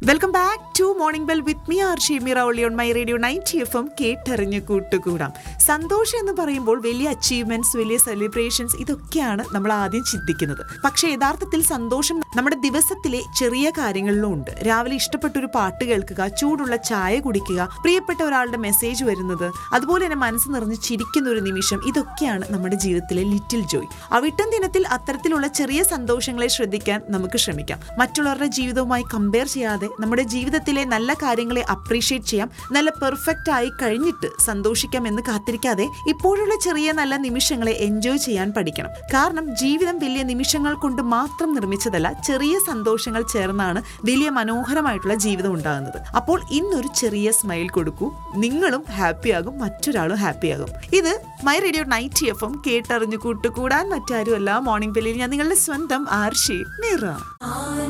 welcome back to morning bell with me R Shimira ഒളി on my radio night F M കേട്ടറിഞ്ഞ് കൂട്ടുകൂടാം സന്തോഷം എന്ന് പറയുമ്പോൾ വലിയ അച്ചീവ്മെന്റ്സ് വലിയ സെലിബ്രേഷൻസ് ഇതൊക്കെയാണ് നമ്മൾ ആദ്യം ചിന്തിക്കുന്നത് പക്ഷേ യഥാർത്ഥത്തിൽ സന്തോഷം നമ്മുടെ ദിവസത്തിലെ ചെറിയ കാര്യങ്ങളിലും ഉണ്ട് രാവിലെ ഇഷ്ടപ്പെട്ട ഒരു പാട്ട് കേൾക്കുക ചൂടുള്ള ചായ കുടിക്കുക പ്രിയപ്പെട്ട ഒരാളുടെ മെസ്സേജ് വരുന്നത് അതുപോലെ തന്നെ മനസ്സ് നിറഞ്ഞ് ചിരിക്കുന്ന ഒരു നിമിഷം ഇതൊക്കെയാണ് നമ്മുടെ ജീവിതത്തിലെ ലിറ്റിൽ ജോയ് അവിട്ടം ദിനത്തിൽ അത്തരത്തിലുള്ള ചെറിയ സന്തോഷങ്ങളെ ശ്രദ്ധിക്കാൻ നമുക്ക് ശ്രമിക്കാം മറ്റുള്ളവരുടെ ജീവിതവുമായി കമ്പയർ ചെയ്യാതെ നമ്മുടെ ജീവിതത്തിലെ നല്ല കാര്യങ്ങളെ അപ്രീഷിയേറ്റ് ചെയ്യാം നല്ല പെർഫെക്റ്റ് ആയി കഴിഞ്ഞിട്ട് സന്തോഷിക്കാം എന്ന് കാത്തിരിക്കാതെ ഇപ്പോഴുള്ള ചെറിയ നല്ല നിമിഷങ്ങളെ എൻജോയ് ചെയ്യാൻ പഠിക്കണം കാരണം ജീവിതം വലിയ നിമിഷങ്ങൾ കൊണ്ട് മാത്രം നിർമ്മിച്ചതല്ല ചെറിയ സന്തോഷങ്ങൾ ചേർന്നാണ് വലിയ മനോഹരമായിട്ടുള്ള ജീവിതം ഉണ്ടാകുന്നത് അപ്പോൾ ഇന്നൊരു ചെറിയ സ്മൈൽ കൊടുക്കൂ നിങ്ങളും ഹാപ്പിയാകും മറ്റൊരാളും ഹാപ്പിയാകും ഇത് my radio night F M കേട്ടറിഞ്ഞു കൂട്ടുകൂടാൻ മറ്റാരുമല്ല മോർണിംഗ് ബെല്ലിൽ ഞാൻ നിങ്ങളുടെ സ്വന്തം ആർഷി നിറ